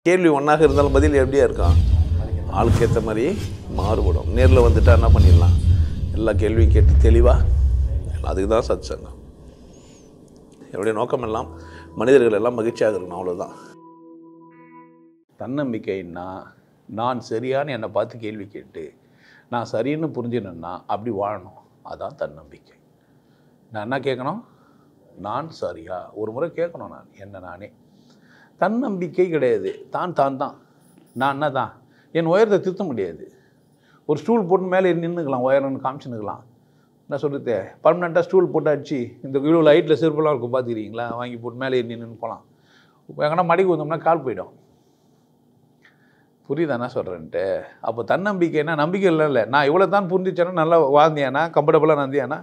கேள்வி ஒன்றாக இருந்தாலும் பதில் எப்படியா இருக்கும் ஆளுக்கு ஏற்ற மாதிரி மாறுபடும் நேரில் வந்துட்டா என்ன பண்ணிடலாம் எல்லா கேள்வியும் கேட்டு தெளிவாக அதுக்கு தான் சத் சங்கம் என்னுடைய நோக்கம் எல்லாம் மனிதர்கள் எல்லாம் மகிழ்ச்சியாக இருக்கணும் அவ்வளோதான் தன்னம்பிக்கைன்னா நான் சரியான்னு என்னை பார்த்து கேள்வி கேட்டு நான் சரின்னு புரிஞ்சினேன்னா அப்படி வாழணும் அதான் தன்னம்பிக்கை நான் என்ன கேட்கணும் நான் சரியா ஒரு முறை கேட்கணும் நான் என்ன நானே தன்னம்பிக்கை கிடையாது தான் தான் தான் நான் என்ன தான் என் உயரத்தை திருத்த முடியாது ஒரு ஸ்டூல் போட்டு மேலே நின்றுக்கலாம் உயரம்னு காமிச்சுன்னுக்கலாம் என்ன சொல்கிறது பர்மனெண்ட்டாக ஸ்டூல் போட்டு அடிச்சு இந்த இவ்வளோ ஹைட்டில் செருப்பெல்லாம் இருக்கும் பார்த்துக்கிறீங்களா வாங்கி போட்டு மேலே ஏறி நின்று போகலாம் எங்கன்னா மடிக்கு வந்தோம்னா கால் போயிடும் புரியுதா என்ன சொல்கிறேன்ட்டு அப்போ தன்னம்பிக்கைன்னா நம்பிக்கை இல்லை இல்லை நான் இவ்வளோ தான் புரிஞ்சிச்சேன்னா நல்லா வாழ்ந்தியானா கம்ஃபர்டபுளாக நந்தியானா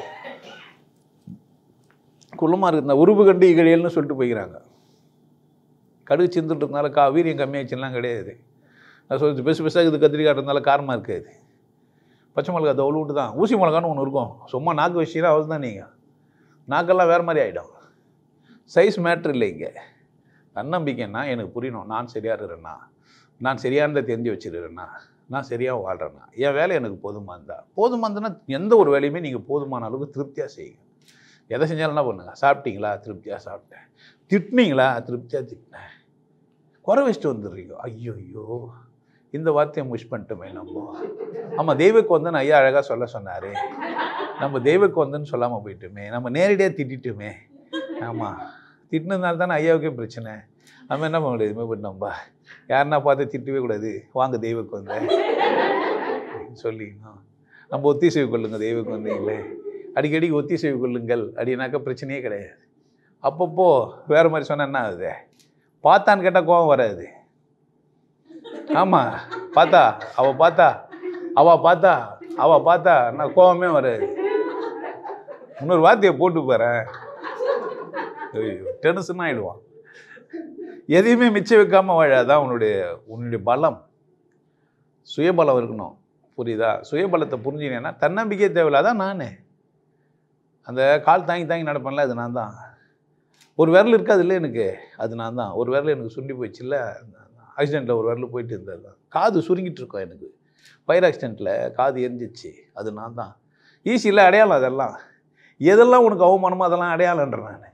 குள்ளமாக இருக்கு இந்த உருவு கண்டு இகழியல்னு சொல்லிட்டு போய்க்கிறாங்க கடுகு சிந்துட்டுனால கா வீரியம் கம்மியாச்சுலாம் கிடையாது நான் சொல்லி பெருசு பெருசாக இது கத்திரிக்காய் இருந்தால காரமாக இருக்காது பச்சை மிளகா அது அவ்வளோ விட்டு தான் ஊசி மிளகான்னு ஒன்று இருக்கும் சும்மா நாக்கு வச்சுனா அவ்வளோ தான் நீங்கள் நாக்கெல்லாம் வேறு மாதிரி ஆகிடும் சைஸ் மேட்ரு இல்லை இங்கே தன்னம்பிக்கைன்னா எனக்கு புரியணும் நான் சரியாக இருக்கிறேன்னா நான் சரியானதை தெரிஞ்சு வச்சுருக்கிறேன்னா நான் சரியாக வாழ்கிறேன்னா என் வேலை எனக்கு போதுமா இருந்தா போதுமா இருந்ததுன்னா எந்த ஒரு வேலையுமே நீங்கள் போதுமான அளவுக்கு திருப்தியாக செய்யுங்க எதை செஞ்சாலும் என்ன பண்ணுங்க சாப்பிட்டீங்களா திருப்தியாக சாப்பிட்டேன் திட்டினீங்களா திருப்தியாக திட்டினேன் குறை வச்சுட்டு வந்துடுறீங்க ஐயோ ஐயோ இந்த வார்த்தையை மிஸ் பண்ணிட்டோமே நம்ம ஆமாம் தெய்வக்கு வந்தன் ஐயா அழகாக சொல்ல சொன்னார் நம்ம தெய்வக்கு வந்தன்னு சொல்லாமல் போயிட்டோமே நம்ம நேரடியாக திட்டிட்டோமே ஆமாம் திட்டினதுனால தானே ஐயாவுக்கே பிரச்சனை நம்ம என்ன பண்ண முடியாது இதுமாதிரி பண்ணி நம்ம யாருன்னா பார்த்து திட்டவே கூடாது வாங்க தெய்வக்கு வந்தேன் சொல்லிக்கணும் நம்ம ஒத்திசைவு கொள்ளுங்க தெய்வக்கு வந்தீங்களே அடிக்கடிக்கு ஒத்திசைவு கொள்ளுங்கள் அப்படின்னாக்கா பிரச்சனையே கிடையாது அப்பப்போ வேறு மாதிரி சொன்னா என்ன ஆகுது பார்த்தான்னு கேட்டால் கோவம் வராது ஆமாம் பார்த்தா அவ பார்த்தா அவ பார்த்தா அவ பார்த்தா நான் கோவமே வராது இன்னொரு வார்த்தையை போட்டு போகிறேன் ஐயோ டென்ஷன் ஆகிடுவான் எதையுமே மிச்சம் வைக்காமல் வாழாதான் உன்னுடைய உன்னுடைய பலம் சுயபலம் இருக்கணும் புரியுதா சுயபலத்தை புரிஞ்சுனேன்னா தன்னம்பிக்கை தேவையில்ல அதான் நான் அந்த கால் தாங்கி தாங்கி நடப்பேன்ல அது நான் தான் ஒரு விரல் இருக்காது இல்லை எனக்கு அது நான் தான் ஒரு விரல் எனக்கு சுண்டி போயிடுச்சுல்ல ஆக்சிடெண்ட்டில் ஒரு விரல் போயிட்டு இருந்தது தான் காது சுருங்கிட்டு இருக்கோம் எனக்கு ஃபயர் ஆக்சிடெண்ட்டில் காது எரிஞ்சிச்சு அது நான் தான் ஈஸியில் அடையாளம் அதெல்லாம் எதெல்லாம் உனக்கு அவமானமோ அதெல்லாம் அடையாளன்றேன் நான்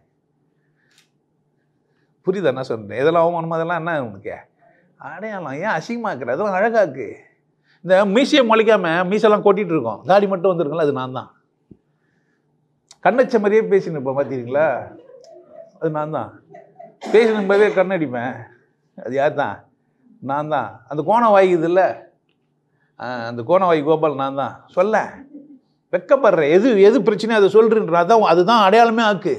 புரியுதா என்ன சொல்கிறேன் எதெல்லாம் அவமானமோ அதெல்லாம் என்ன உனக்கு அடையாளம் ஏன் அசிங்கமாக்குற அதெல்லாம் அழகாக்கு இந்த மீசையை முளைக்காமல் மீசெல்லாம் கொட்டிகிட்டு இருக்கோம் தாடி மட்டும் வந்துருக்குல்ல அது நான் தான் கண்ணச்ச மாதிரியே பேசின்னு இருப்பேன் பார்த்தீங்களா அது நான் தான் பேசின போதே கண்ணடிப்பேன் அது யார் தான் நான் தான் அந்த கோணம் வாய்க்குதுல்ல அந்த கோணம் வாய் கோபால் நான் தான் சொல்ல வெக்கப்படுறேன் எது எது பிரச்சனையோ அதை சொல்கிறேன்ற அதான் அதுதான் அடையாளமே ஆக்கு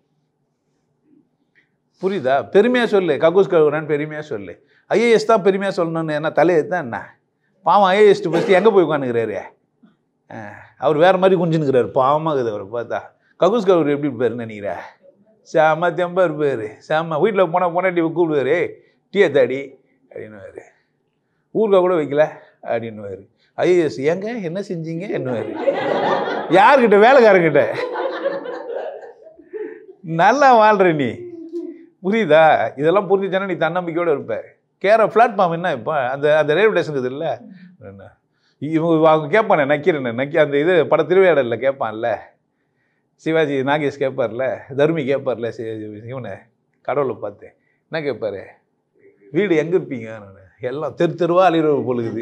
புரியுதா பெருமையாக சொல்லு கக்கூஸ் கழுவுறேன்னு பெருமையாக சொல்லு ஐஏஎஸ் தான் பெருமையாக சொல்லணும்னு என்ன தலையை தான் என்ன பாவம் ஐஏஎஸ்ட்டு ஃபஸ்ட்டு எங்கே போய் உட்காந்துக்கிறாரு அவர் வேறு மாதிரி குஞ்சுனுக்கிறாரு பாவமாகுது அவரை பார்த்தா கக்கூஸ் கவுர் எப்படி இருப்பாருன்னு நினைக்கிற செம்ம தெம்பா இருப்பார் செம்ம வீட்டில் போனால் போனாட்டி கூப்பிடுவார் டீயை தாடி அப்படின்னுவார் ஊருக்கா கூட வைக்கல அப்படின்னுவார் ஐஏஎஸ் ஏங்க என்ன செஞ்சீங்க என்னவார் யார்கிட்ட வேலைக்காரங்கிட்ட நல்லா வாழ்கிற நீ புரியுதா இதெல்லாம் புரிஞ்சுச்சானா நீ தன்னம்பிக்கையோடு இருப்ப கேர பிளாட்ஃபார்ம் என்ன இப்போ அந்த அந்த ரயில்வே ஸ்டேஷன் இருக்குது இல்லை என்ன இவங்க அவங்க கேட்பானே நக்கீரன் நக்கி அந்த இது பட திருவிழாடலில் கேட்பான்ல சிவாஜி நாகேஷ் கேட்பார்ல தர்மி கேட்பார்ல இவனை கடவுளை பார்த்து என்ன கேட்பாரு வீடு எங்கே இருப்பீங்க எல்லாம் தெரு தெருவா அழிவு பொழுகுது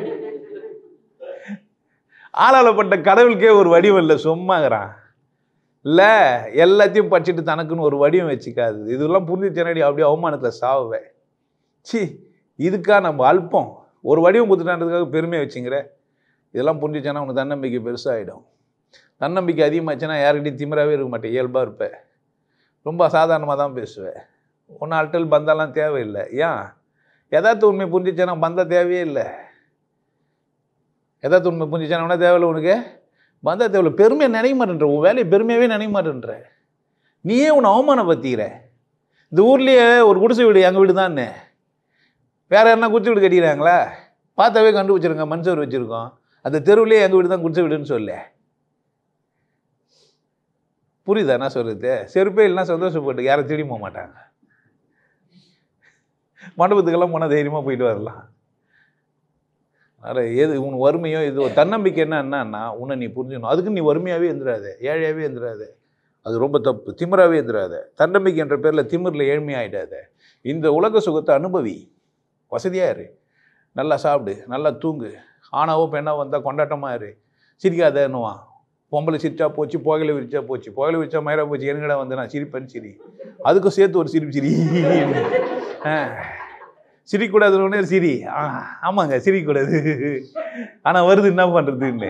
ஆளாளப்பட்ட கடவுளுக்கே ஒரு வடிவம் இல்லை சும்மாங்கிறான் இல்லை எல்லாத்தையும் படிச்சுட்டு தனக்குன்னு ஒரு வடிவம் வச்சுக்காது இதெல்லாம் புரிஞ்சுச்சேனடி அப்படியே அவமானத்தில் சாவுவேன் சி இதுக்கா நம்ம அல்பம் ஒரு வடிவம் கொடுத்துட்டான்றதுக்காக பெருமையை வச்சுங்கிற இதெல்லாம் புரிஞ்சுச்சேன்னா உனக்கு தன்னம்பிக்கை பெருசாகிடும் தன்னம்பிக்கை அதிகமாச்சுன்னா யாருக்கிட்டையும் திமிராகவே இருக்க மாட்டேன் இயல்பாக இருப்பேன் ரொம்ப சாதாரணமாக தான் பேசுவேன் ஒன்றும் அல்டல் பந்தாலாம் தேவையில்லை ஏன் எதார்த்த உண்மை புரிஞ்சிச்சேன்னா பந்தா தேவையே இல்லை எதார்த்த உண்மை புரிஞ்சிச்சேன்னா ஒன்றா தேவையில்லை உனக்கு பந்தா தேவையில்லை பெருமையை நினைக்க மாட்டேன்ற உன் வேலையை பெருமையாகவே நினைக்க மாட்டேன்ற நீயே உன்னை அவமானப்படுத்திக்கிற இந்த ஊர்லேயே ஒரு குடிசை வீடு எங்கள் வீடு தானே வேறு யாருன்னா குடிசை வீடு கட்டிக்கிறாங்களா பார்த்தாவே கண்டுபிடிச்சிருங்க மனுஷர் வச்சுருக்கோம் அந்த தெருவுலேயே எங்கள் வீடு தான் குடிசை வீடுன்னு சொல்ல புரியுதா என்ன சொல்கிறது செருப்பே இல்லைன்னா சந்தோஷப்பட்டு யாரும் தேடி போக மாட்டாங்க மண்டபத்துக்கெல்லாம் போனால் தைரியமாக போயிட்டு வரலாம் அதனால் எது உன் வறுமையோ இது தன்னம்பிக்கை என்ன என்னன்னா உன்னை நீ புரிஞ்சுக்கணும் அதுக்கு நீ வறுமையாகவே இருந்துடாத ஏழையாகவே இருந்துடாத அது ரொம்ப தப்பு திமிராகவே இருந்துடாத தன்னம்பிக்கை என்ற பேரில் திமிரில் ஏழ்மையாயிடாத இந்த உலக சுகத்தை அனுபவி வசதியாக இரு நல்லா சாப்பிடு நல்லா தூங்கு ஆணாவோ பெண்ணாவோ வந்தால் கொண்டாட்டமாக இரு சிரிக்காதன்னுவான் பொம்பளை சிரிச்சா போச்சு புகையில விரிச்சா போச்சு புகையில விரிச்சா மயிரா போச்சு என்கடா வந்து நான் சிரிப்பேன் சிரி அதுக்கும் சேர்த்து ஒரு சிரிப்பு சிரி ஆ. சிரிக்கக்கூடாதுன்னு ஒரு சிரி ஆ, ஆமாங்க சிரிக்கக்கூடாது ஆனால் வருது என்ன பண்ணுறதுன்னு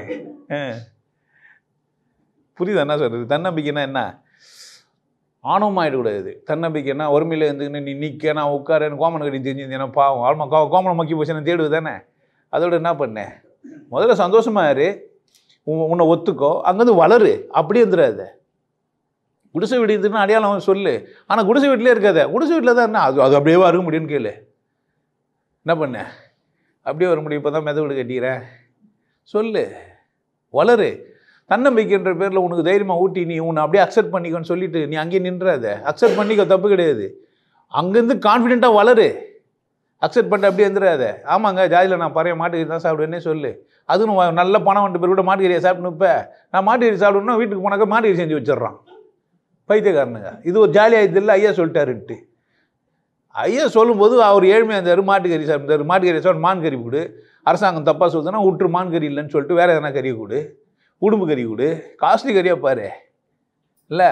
புரியுதா என்ன சொல்கிறது தன்னம்பிக்கைன்னா என்ன ஆணவம் ஆகிடக்கூடாது தன்னம்பிக்கைன்னா ஒருமையில் இருந்துக்கின்னு நீ நிற்க நான் உட்காரன்னு கோமனை கட்டி தெரிஞ்சிருந்தேன்னா பாவம் ஆல்மா கோ கோமனை மக்கி போச்சு நான் தேடுவது தானே அதோட என்ன பண்ணேன் முதல்ல சந்தோஷமா இரு உன் உன்னை ஒத்துக்கோ அங்கேருந்து வளரு அப்படியே இருந்துடாத குடிசை வீடு இருந்துன்னு அடையாளம் சொல்லு ஆனால் குடிசை வீட்டிலே இருக்காத குடிசை வீட்டில் தான் என்ன அது அது அப்படியே வர முடியும்னு கேளு என்ன பண்ண அப்படியே வர முடியும் இப்போ தான் மெத வீடு கட்டிக்கிறேன் சொல்லு வளரு தன்னம்பிக்கைன்ற பேரில் உனக்கு தைரியமாக ஊட்டி நீ உன்னை அப்படியே அக்செப்ட் பண்ணிக்கோன்னு சொல்லிட்டு நீ அங்கேயே நின்றாத அக்செப்ட் பண்ணிக்க தப்பு கிடையாது அங்கேருந்து கான்ஃபிடென்ட்டாக வளரு அக்செப்ட் பண்ணிட்டு அப்படியே இருந்துடாத ஆமாங்க ஜாதியில் நான் பறைய மாட்டுக்கறி தான் சாப்பிடுவேன்னே சொல்லு அதுவும் வ- நல்ல பணம் வந்துட்டு பேர் கூட மாட்டுக்கறியை சாப்பிட்டு நிற்ப நான் மாட்டுக்கறி சாப்பிடணும்னா வீட்டுக்கு போனாக்கா மாட்டுக்கறி செஞ்சு வச்சிடுறான் பைத்தியக்காரனுங்க இது ஒரு ஜாலியாக இல்லை ஐயா சொல்லிட்டாருன்ட்டு ஐயா சொல்லும்போது அவர் ஏழ்மையாக இருந்தார் மாட்டுக்கறி சாப்பிட்டார் மாட்டுக்கறி சாப்பிட்டு மான் கறி கொடு அரசாங்கம் தப்பாக சொல்லுதுன்னா விட்டுரு மான் கறி இல்லைன்னு சொல்லிட்டு வேறு எதனா கறி கொடு உடும்பு கறி கொடு காஸ்ட்லி கறியாக பாரு இல்லை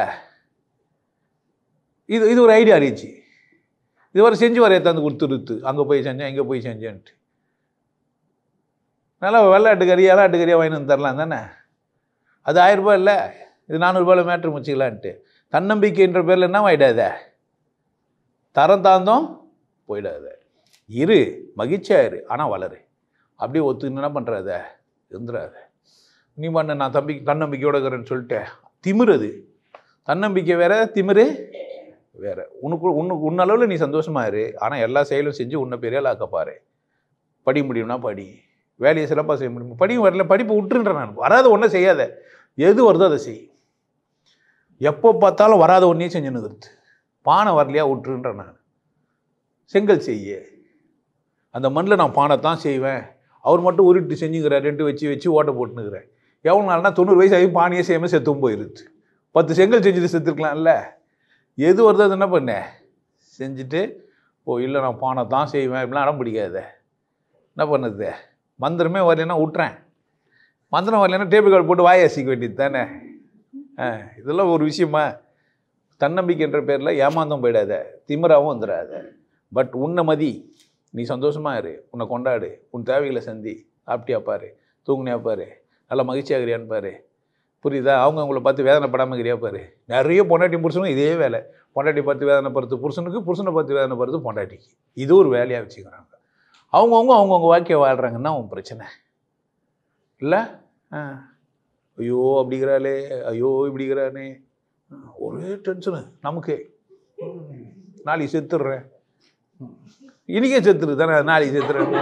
இது இது ஒரு ஐடியா இருந்துச்சு இது வரை செஞ்சு வரைய தந்து கொடுத்துருத்து அங்கே போய் செஞ்சேன் இங்கே போய் செஞ்சேன்ட்டு நல்லா வெள்ளாட்டு கறி இலாட்டு கறியாக வாங்கி வந்து தரலாம் தானே அது ஆயிரரூபா இல்லை இது நானூறுபாயில் மேட்ரு முச்சிக்கலான்ட்டு தன்னம்பிக்கைன்ற பேரில் என்ன ஆகிடாத தரம் தாழ்ந்தோம் போயிடாத இரு மகிழ்ச்சியாக இரு ஆனால் வளரு அப்படியே ஒத்துக்கின்னு என்ன பண்ணுறாத இருந்துடாத நீ பண்ண நான் தம்பி தன்னம்பிக்கையோட இருக்கிறேன்னு சொல்லிட்டு திமிருது தன்னம்பிக்கை வேற திமிரு வேற உனக்கு உனக்கு உன்னளவில் நீ சந்தோஷமா இரு ஆனால் எல்லா செயலும் செஞ்சு உன்னை பெரிய ஆக்க பாரு படிக்க முடியும்னா படி வேலையை சிறப்பாக செய்ய முடியும் படிக்க வரல படிப்பு விட்டுருன்றேன் நான் வராத ஒன்றும் செய்யாத எது வருதோ அதை செய் எப்போ பார்த்தாலும் வராத ஒன்றே செஞ்சுன்னு இருக்குது பானை வரலையா விட்டுருன்றேன் நான் செங்கல் செய்ய அந்த மண்ணில் நான் பானை தான் செய்வேன் அவர் மட்டும் உருட்டு செஞ்சுக்கிறார் ரெண்டு வச்சு வச்சு ஓட்ட போட்டுனுக்கிறேன் எவ்வளோ நாள்னா தொண்ணூறு வயசு ஆகி பானையே செய்யாமல் செத்தும் போயிருது பத்து செங்கல் செஞ்சுட்டு செத்துருக்கலாம்ல எது வருதோ அது என்ன பண்ண செஞ்சுட்டு ஓ இல்லை நான் பானை தான் செய்வேன் இப்படிலாம் அடம் பிடிக்காத என்ன பண்ணுது மந்திரமே வரலைன்னா விட்றேன் மந்திரம் வரலைன்னா டேபிள் கார்டு போட்டு வாயை அசிக்க வேண்டியது தானே ஆ இதெல்லாம் ஒரு விஷயமா தன்னம்பிக்கைன்ற பேரில் ஏமாந்தம் போயிடாத திமிராவும் வந்துடாத பட் உன்னை மதி நீ சந்தோஷமா இரு உன்னை கொண்டாடு உன் தேவைகளை சந்தி சாப்பிட்டியா பாரு தூங்குனியா பாரு நல்லா மகிழ்ச்சியாகிறியான்னு பாரு புரியுதா அவங்க அவங்கள பார்த்து வேதனைப்படாமல் இருக்கிறியா பாரு நிறைய பொண்டாட்டி புருஷனும் இதே வேலை பொண்டாட்டி பார்த்து வேதனைப்படுறது புருஷனுக்கு புருஷனை பார்த்து வேதனைப்படுறது பொண்டாட்டிக்கு இது ஒரு வேலையாக வச்சுக்கிறாங்க அவங்கவுங்க அவங்கவுங்க வாழ்க்கையை வாழ்கிறாங்கன்னா அவன் பிரச்சனை இல்லை ஆ ஐயோ அப்படிங்கிறாளே ஐயோ இப்படிங்கிறானே ஒரே டென்ஷனு நமக்கு ம், நாளைக்கு செத்துடுறேன் ம், இன்னைக்கே செத்துரு தானே நாளைக்கு செத்துறேன்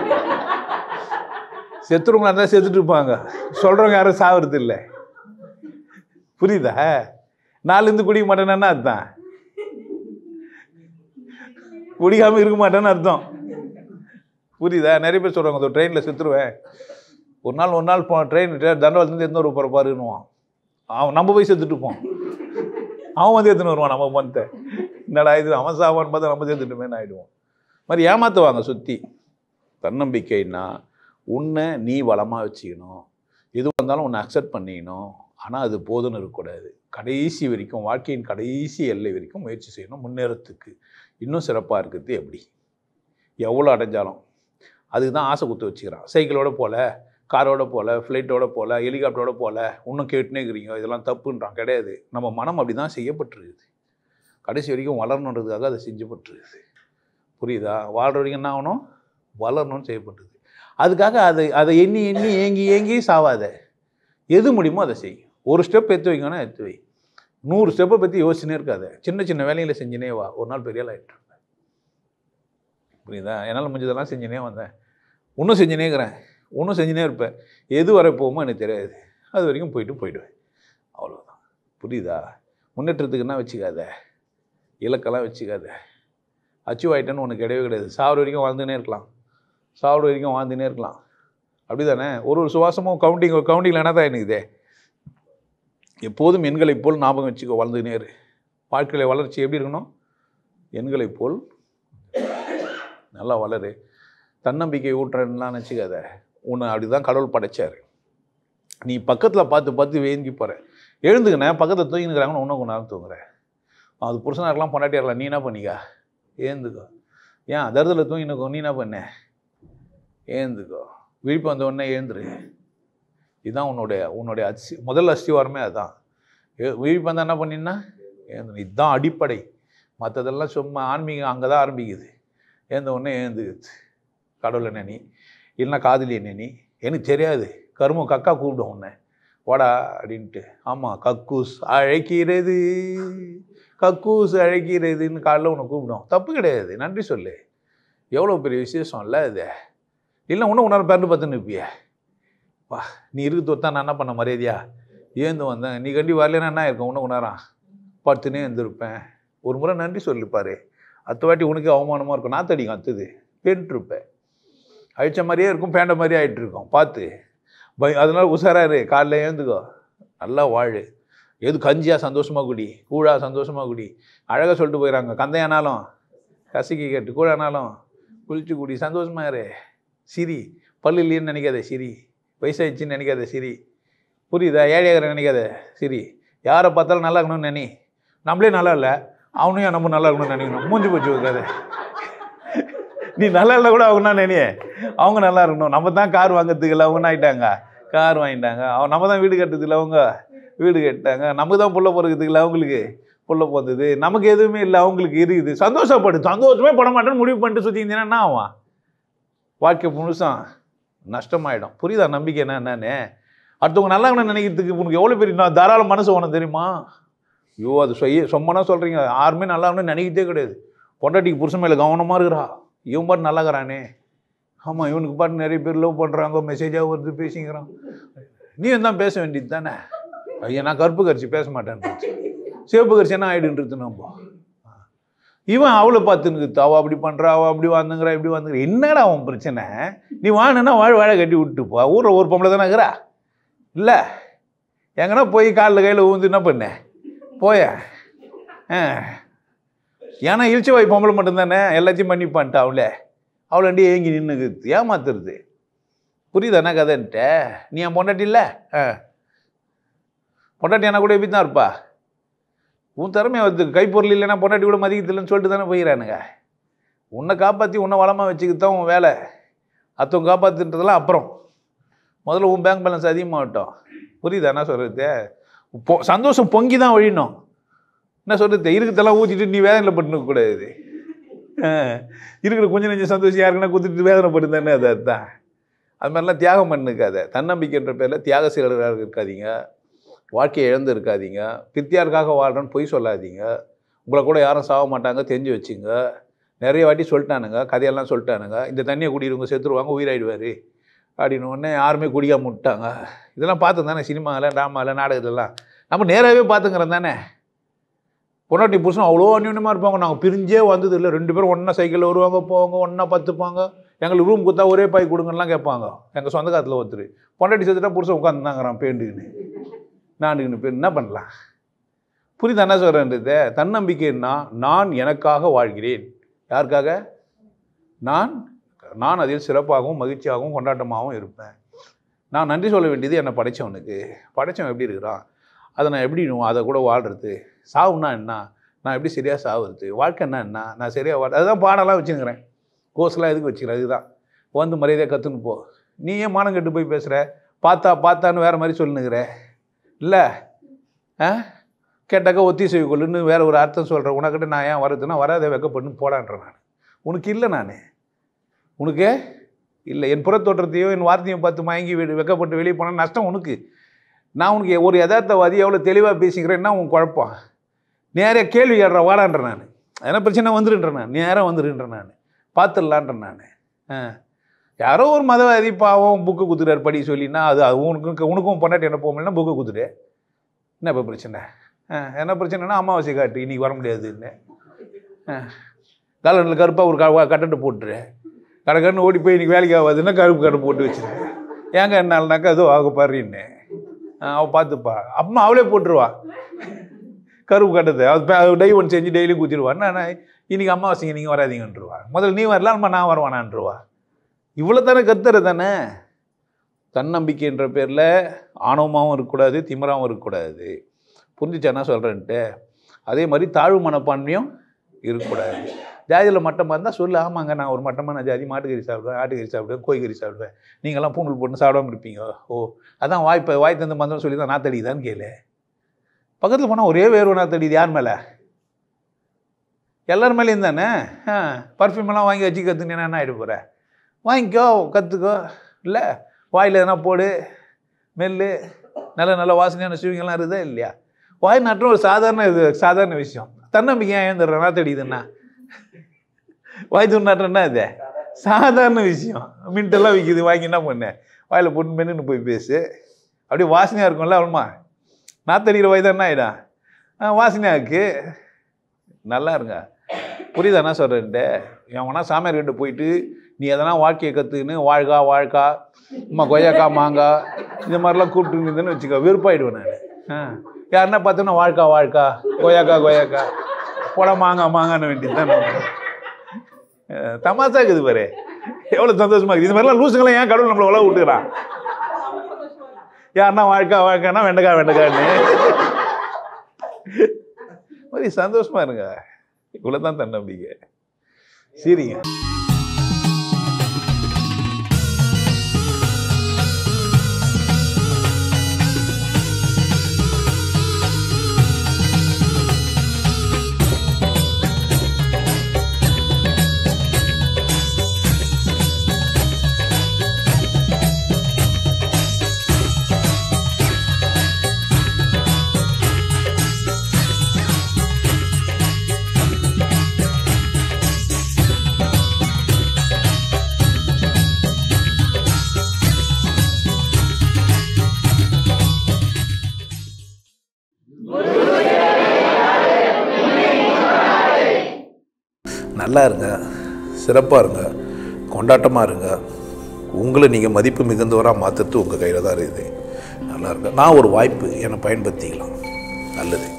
செத்துறவங்களா இருந்தால் செத்துட்டு இருப்பாங்க சொல்கிறவங்க யாரும் சாவறது இல்லை புரியுதா நாலுலேருந்து குடிக்க மாட்டேன்னா அர்த்தம் குடிக்காமல் இருக்க மாட்டேன்னு அர்த்தம் புரியுதா நிறைய பேர் சொல்கிறாங்க அந்த ட்ரெயினில் செத்துருவேன் ஒரு நாள் ஒரு நாள் போ ட்ரெயின் தண்டவாளத்துலேருந்து எத்தனை ஒரு போகிற பாருன்னுவான் அவன் நம்ம போய் செத்துட்டு இருப்போம் அவன் வந்து எடுத்துன்னு வருவான் நம்ம மனத்தை என்னடா இது அவன் சாவான்னு பார்த்தா நம்ம சேர்த்துட்டுமேன்னு ஆகிடுவோம் மாதிரி ஏமாற்றுவாங்க சுற்றி தன்னம்பிக்கைன்னா உன்னை நீ வளமாக வச்சுக்கணும் எது வந்தாலும் உன்னை அக்செப்ட் பண்ணிக்கணும் ஆனால் அது போதும்னு இருக்கக்கூடாது கடைசி வரைக்கும் வாழ்க்கையின் கடைசி எல்லை வரைக்கும் முயற்சி செய்யணும் முன்னேறத்துக்கு இன்னும் சிறப்பாக இருக்கிறது எப்படி எவ்வளோ அடைஞ்சாலும் அதுக்கு தான் ஆசை குத்து வச்சுக்கிறான் சைக்கிளோட போல காரோட போல ஃப்ளைட்டோட போல ஹெலிகாப்டரோட போல இன்னும் கேட்டுனே இருக்கிறீங்க இதெல்லாம் தப்புன்றான் கிடையாது நம்ம மனம் அப்படி தான் செய்யப்பட்டிருக்குது கடைசி வரைக்கும் வளரணுன்றதுக்காக அதை செஞ்சப்பட்டிருக்குது புரியுதா வாழ்கிற வரைக்கும் என்ன ஆகணும் வளரணும்னு செய்யப்பட்டது அதுக்காக அதை அதை எண்ணி எண்ணி ஏங்கி ஏங்கி சாவாத எது முடியுமோ அதை செய் ஒரு ஸ்டெப் எடுத்து வைக்கணும் எடுத்து வை நூறு ஸ்டெப்பை பற்றி யோசிச்சுனே இருக்காத சின்ன சின்ன வேலைகளை செஞ்சுனே வா ஒரு நாள் பெரிய ஆள் ஆயிட்டு இருப்ப. புரியுதா என்னால் முடிஞ்சதெல்லாம் செஞ்சுனே வந்தேன் இன்னும் செஞ்சுனே இருக்கிறேன் இன்னும் செஞ்சுனே இருப்பேன் எது வரை போகுமோ எனக்கு தெரியாது அது வரைக்கும் போயிட்டு போயிடுவேன் அவ்வளோதான் புரியுதா முன்னேற்றத்துக்கு என்ன வச்சுக்காத இலக்கெல்லாம் வச்சுக்காத அச்சீவ் ஆகிட்டேன்னு ஒன்று கிடையவே கிடையாது சாவர வரைக்கும் வாழ்ந்துனே இருக்கலாம் சாவர வரைக்கும் வாழ்ந்துனே இருக்கலாம் அப்படி தானே ஒரு ஒரு சுவாசமும் கவுண்டிங் கவுண்டிங்கில் என்ன தான் எனக்குதே எப்போதும் எண்களைப் போல் ஞாபகம் வச்சுக்கோ வளர்ந்துனே இரு வாழ்க்கையில் வளர்ச்சி எப்படி இருக்கணும் எண்களைப் போல் நல்லா வளரு தன்னம்பிக்கை ஊட்டுறேன்லாம் நினச்சிக்காத உன்னை அப்படி தான் கடவுள் படைச்சார் நீ பக்கத்தில் பார்த்து பார்த்து வேங்கி போகிற எழுந்துக்கினேன் பக்கத்தில் தூங்கினுக்கிறாங்கன்னு இன்னும் கொஞ்ச நேரம் தூங்குற அது புருஷனாக இருக்கலாம் பொண்டாட்டியா இருக்கலாம் நீ என்ன பண்ணிக்கா ஏந்துக்கோ ஏன் தருதில் தூங்கினுக்கோ நீ என்ன பண்ண ஏந்துக்கோ விழிப்பு வந்த உடனே எழுந்துரு இதுதான் உன்னுடைய உன்னுடைய அசி முதல் அஸ்திவாரமே அதுதான் ஏ- விழிப்பு வந்தால் என்ன பண்ணினா ஏந்து இதுதான் அடிப்படை மற்றதெல்லாம் சும்மா ஆன்மீகம் அங்கே தான் ஆரம்பிக்குது ஏந்த உடனே ஏந்துக்குது கடவுளை நினை இல்லைன்னா காதலியை நினை எனக்கு தெரியாது கருமம் கக்கா கூப்பிடும் உன்னை வாடா அப்படின்ட்டு ஆமாம் கக்கூஸ் அழைக்கிறது கக்கூஸ் அழைக்கிறதுன்னு காலைல உன்னை கூப்பிடும் தப்பு கிடையாது நன்றி சொல்லு எவ்வளோ பெரிய விசேஷம் இல்லை இது இல்லை இன்னும் உணர பிறந்து பார்த்து நிற்பிய வா நீ இருக்கு தொத்தா நான் என்ன பண்ண மரியாதையா ஏந்து வந்தேன் நீ கண்டி வரலன்னா என்ன இருக்கும் இன்னும் உணரான் படுத்துனே இருந்திருப்பேன் ஒரு முறை நன்றி சொல்லிப்பாரு அத்த வாட்டி உனக்கு அவமானமாக இருக்கும் நான் தடிக்கும் அத்துது பேன்ட்ருப்பேன் அழிச்ச மாதிரியே இருக்கும் பேண்ட மாதிரியே ஆயிட்டு இருக்கும் பார்த்து பை அதனால உஷாராரு காலைல ஏந்துக்கோ நல்லா வாழு எது கஞ்சியா சந்தோஷமாக குடி கூழா சந்தோஷமாக குடி அழகாக சொல்லிட்டு போயிடறாங்க கந்தையானாலும் கசக்கி கேட்டு கூழானாலும் குளிச்சு குடி சந்தோஷமா இரு சிரி பல்லு இல்லைன்னு நினைக்காத சிரி வயசாயிடுச்சின்னு நினைக்காத சிரி புரியுதா ஏழையாகிற நினைக்காத சிரி யாரை பார்த்தாலும் நல்லா இருக்கணும்னு நினை நம்மளே நல்லா இல்லை அவனையும் நம்ம நல்லா இருக்கணும்னு நினைக்கணும் மூஞ்சி போச்சு வைக்காத நீ நல்லா இல்லை கூட அவங்க தான் நினைய அவங்க நல்லா இருக்கணும் நம்ம தான் கார் வாங்குறதுக்கு இல்லை அவங்க என்ன ஆயிட்டாங்க கார் வாங்கிட்டாங்க அவன் நம்ம தான் வீடு கட்டுறதுக்கு இல்லை அவங்க வீடு கட்டாங்க நமக்கு தான் புள்ள பிறக்கிறதுக்கு இல்லை அவங்களுக்கு புள்ள பிறந்தது நமக்கு எதுவுமே இல்லை அவங்களுக்கு இருக்குது சந்தோஷப்படு சந்தோஷமே பட மாட்டேன்னு முடிவு பண்ணிட்டு சுற்றி இருந்தீங்கன்னா என்ன ஆவான் வாழ்க்கை முழுசாம் நஷ்டமாயிடும் புரியுதா நம்பிக்கை என்ன என்னன்னு அடுத்தவங்க நல்லா இருக்கணும்னு நினைக்கிறதுக்கு உனக்கு எவ்வளோ பெரிய நான் தாராள மனசு உனக்கு தெரியுமா ஐயோ அது செய்ய சொம்மனா சொல்கிறீங்க யாருமே நல்லா இருக்கணும்னு நினைக்கிறதே கிடையாது பொண்டாட்டிக்கு புருஷன் மேலே கவனமாக இருக்கிறா இவன் பாட்டு நல்லா இருக்கிறானே ஆமாம் இவனுக்கு பாட்டு நிறைய பேர் லவ் பண்ணுறாங்க மெசேஜாக வருது பேசிக்கிறான் நீ தான் பேச வேண்டியது தானே ஐயா நான் கருப்பு கரிசி பேச மாட்டேன்றது சிவப்பு கரிசி என்ன ஆயிடுன்றது நம்ம இவன் அவளை பார்த்துன்னு அவள் அப்படி பண்ணுறா அவள் அப்படி வந்துங்கிறா இப்படி வந்துங்கிற என்னடா அவன் பிரச்சனை நீ வாணுன்னா வாழ வாழை கட்டி விட்டு போ ஊரில் ஒரு பொம்பளை தானே இருக்கிறா இல்லை எங்கன்னா போய் காலில் கையில் ஊந்து என்ன பண்ண போய ஆ ஏன்னா இழிச்ச வாய் பொம்பளை மட்டும்தானே எல்லாத்தையும் பண்ணி பண்ணிட்டா அவளே அவளாண்டி ஏங்கி நின்றுக்குது ஏமாத்துறது புரியுதா என்ன கதைன்ட்ட நீ என் பொண்டாட்டி இல்லை ஆ பொண்டாட்டி என்ன கூட எப்படி தான் இருப்பா உன் திறமையை வந்து கைப்பொருள் இல்லைன்னா பொண்டாட்டி கூட மதிக்கத்தில்லைன்னு சொல்லிட்டு தானே போயிடறானுங்க உன்னை காப்பாற்றி உன்னை வளமாக வச்சுக்கிட்டு தான் உன் வேலை அத்தவங்க காப்பாற்றுன்றதெல்லாம் அப்புறம் முதல்ல உன் பேங்க் பேலன்ஸ் அதிகமாகட்டும் புரியுதா என்ன சொல்கிறது பொ சந்தோஷம் பொங்கி தான் ஒழியணும் என்ன சொல்கிறது இருக்கிறதெல்லாம் ஊற்றிட்டு நீ வேதனையில் பட்டுக்கூடாது இருக்கிற கொஞ்சம் நெஞ்சம் சந்தோஷம் யாருக்குன்னா கொடுத்துட்டு வேதனைப்பட்டு தானே அது அதுதான் அது மாதிரிலாம் தியாகம் பண்ணுக்காத தன்னம்பிக்கைன்ற பேரில் தியாக செயலராக இருக்காதீங்க வாழ்க்கையை இழந்து இருக்காதீங்க பித்தியாருக்காக வாழ்கிறேன்னு பொய் சொல்லாதீங்க உங்களை கூட யாரும் சாக மாட்டாங்க தெரிஞ்சு வச்சுங்க நிறைய வாட்டி சொல்லிட்டானுங்க கதையெல்லாம் சொல்லிட்டானுங்க இந்த தண்ணியை குடிக்கிறவங்க செத்துருவாங்க உயிராயிடுவார் அப்படின்னு உடனே யாருமே குடிக்காம விட்டாங்க இதெல்லாம் பார்த்து தானே சினிமாவில் ட்ராமாவில் நாடகத்துலலாம் நம்ம நேராகவே பார்த்துங்கிறோம் தானே பொண்டாட்டி புருஷன் அவ்வளோ அந்யோன்யமாக இருப்பாங்க நாங்கள் பிரிஞ்சே வந்தது இல்லை ரெண்டு பேரும் ஒன்றா சைக்கிளில் வருவாங்க போவாங்க ஒன்றா பத்துப்பாங்க எங்களுக்கு ரூம் கொடுத்தா ஒரே பாய் கொடுங்கலாம் கேட்பாங்க எங்கள் சொந்த காலத்தில் ஒருத்தர் பொண்டாட்டி செத்துட்டா புருஷன் உட்காந்துதாங்கிறான் பேண்டுக்குன்னு நாண்டுக்குன்னு பேர் என்ன பண்ணலாம் புரியுது என்ன சொல்கிறேன்றது தன்னம்பிக்கைன்னா நான் எனக்காக வாழ்கிறேன் யாருக்காக நான் நான் அதில் சிறப்பாகவும் மகிழ்ச்சியாகவும் கொண்டாட்டமாகவும் இருப்பேன் நான் நன்றி சொல்ல வேண்டியது என்னை படைச்சவனுக்கு படைச்சவன் எப்படி இருக்கிறான் அதை நான் எப்படி அதை கூட வாழ்கிறது சாவுன்னா என்ன நான் எப்படி சரியாக சாவுறது வாழ்க்கைன்னா என்ன நான் சரியாக வாழ் அதுதான் பாடலாம் வச்சுக்கிறேன் கோர்ஸ்லாம் எதுக்கு வச்சுக்கிறேன் அதுதான் வந்து மரியாதையாக கற்றுன்னு போ நீ ஏன் மானம் கெட்டு போய் பேசுகிற பார்த்தா பார்த்தான்னு வேறு மாதிரி சொல்லுனுங்கிற இல்லை ஆ கேட்டாக்கா ஒத்தி செய்ய கொள்ளுன்னு வேற ஒரு அர்த்தம் சொல்கிறேன் உனக்கிட்ட நான் ஏன் வருதுன்னா வராத வெக்கப்பட்டு போடான்றேன் நான் உனக்கு இல்லை நான் உனக்கு இல்லை என் புறத்தோற்றத்தையோ என் வார்த்தையும் பார்த்து மயங்கி வெ- வெக்கப்பட்டு வெளியே போனால் நஷ்டம் உனக்கு நான் உனக்கு ஒரு யதார்த்தவாதி எவ்வளோ தெளிவாக பேசிக்கிறேன்னா உன் குழப்பம் நேராக கேள்வி கேடுற வாடான்றேன் நான் என்ன பிரச்சனை வந்துருன்றேன் நான் நேராக வந்துருன்றேன் நான் பார்த்துடலான்றேன் நான் ஆ யாரோ ஒரு மதவாதி பாவம் புக்கு குத்துறாரு படி சொல்லினா அது அது உனக்கு உனக்கும் பொண்டாட்டி என்ன போக முடியலன்னா புக்கு குத்துடு என்ன இப்போ பிரச்சனை ஆ என்ன பிரச்சனைனா அமாவாசை காட்டு இன்னைக்கு வர முடியாதுன்னு ஆ காலண்டில் கருப்பாக ஒரு க கட்டட்டு போட்டுரு கடற்கன்னு ஓடி போய் இன்னைக்கு வேலைக்கு ஆகாதுன்னா கருப்பு கட்டை போட்டு வச்சிருக்கேன் ஏங்க என்னால்னாக்கா அதோ ஆக பாருன்னு அவள் பார்த்துப்பா அம்மா அவளே போட்டுருவா கருப்பு கட்டத்தை அது டை ஒன்று செஞ்சு டெய்லியும் குத்திடுவா நான் இன்னைக்கு அம்மாவாசைங்க நீங்கள் வராதீங்கன்றவா முதல்ல நீ வரலாம்மா நான் வருவானான்றவா இவ்வளோ தானே கத்துறது தானே தன்னம்பிக்கைன்ற பேரில் ஆணவமாகவும் இருக்கக்கூடாது திமிராகவும் இருக்கக்கூடாது புரிஞ்சுச்சா என்ன சொல்கிறேன்ட்டு அதே மாதிரி தாழ்வு மனப்பான்மையும் இருக்கக்கூடாது ஜாதியில் மட்டமாக இருந்தால் சொல்லு ஆமாங்க நான் ஒரு மட்டமான ஜாதி மாட்டுக்கறி சாப்பிடுவேன் ஆட்டுக்கறி சாப்பிடுவேன் கோழிக்கறி சாப்பிடுவேன் நீங்கள்லாம் பூண்டல் போட்டு சாப்பிடாம இருப்பீங்க ஓ அதான் வாய்ப்பை வாய் தந்து மந்திரம் சொல்லி தான் நாத்தடிதான்னு கேளு பக்கத்தில் போனால் ஒரே வேறு நாத்தடிது யார் மேலே எல்லார் மேலேயும் தானே ஆ பர்ஃப்யூமெல்லாம் வாங்கி வச்சு கற்றுக்கினா என்ன ஆகிட போகிற வாங்கிக்கோ கற்றுக்கோ இல்லை வாயில் எதனா போடு மெல்லு நல்ல நல்ல வாசனையான சிவிங்கெல்லாம் இருக்குதா இல்லையா வாய் நாட்டம் ஒரு சாதாரண இது சாதாரண விஷயம் தன்னம்பிக்கை ஏன் ஏந்துடுற நாத்தடிதுன்னா வாய் துண்ணாட்டம்னா இது சாதாரண விஷயம் மின்ட்டெல்லாம் விற்கிது வாங்கி என்ன பண்ண வாயில் போட்டு மென்னு போய் பேசு அப்படியே வாசனையாக இருக்கும்ல அவளுமா நாத்தடிக்கிற வாய் தான் என்ன ஆகிடும் ஆ வாசனையாக இருக்கு நல்லா இருங்க புரியுதா என்ன சொல்கிறேன்ட்டு எவனா சாமியார் கிட்ட போயிட்டு நீ எதனா வாழ்க்கையை கற்றுக்கின்னு வாழ்கா வாழ்க்கா அம்மா கொய்யாக்கா மாங்காய் இந்த மாதிரிலாம் கூப்பிட்டு இருந்தேன்னு வச்சுக்கோ வெறுப்பாயிடுவேன் நான் ஆ யாருன்னா பார்த்தோன்னா வாழ்க்கா வாழ்க்கா கொய்யாக்கா கொய்யாக்கா போட மாங்காய் மாங்கான்னு வேண்டியது தான் தமாசா இருக்குது பாரு எவ்வளோ சந்தோஷமா இருக்குது இது மாதிரிலாம் லூசுங்களாம் ஏன் கடவுள் நம்மளை உழவு விட்டுக்கிறான் யாருன்னா வாழ்க்கா வாழ்க்கைன்னா வெண்டைக்காய் வெண்டைக்கான்னு மாதிரி சந்தோஷமா இருங்க இவ்வளோதான் தன்னம்பிக்கை சரிங்க நல்லா இருங்க சிறப்பாக இருங்க கொண்டாட்டமாக இருங்க உங்களை நீங்கள் மதிப்பு மிகுந்தவராக மாற்றுறது உங்கள் கையில் தான் இருக்குது நல்லா இருங்க நான் ஒரு வாய்ப்பு என்னை பயன்படுத்திக்கலாம் நல்லது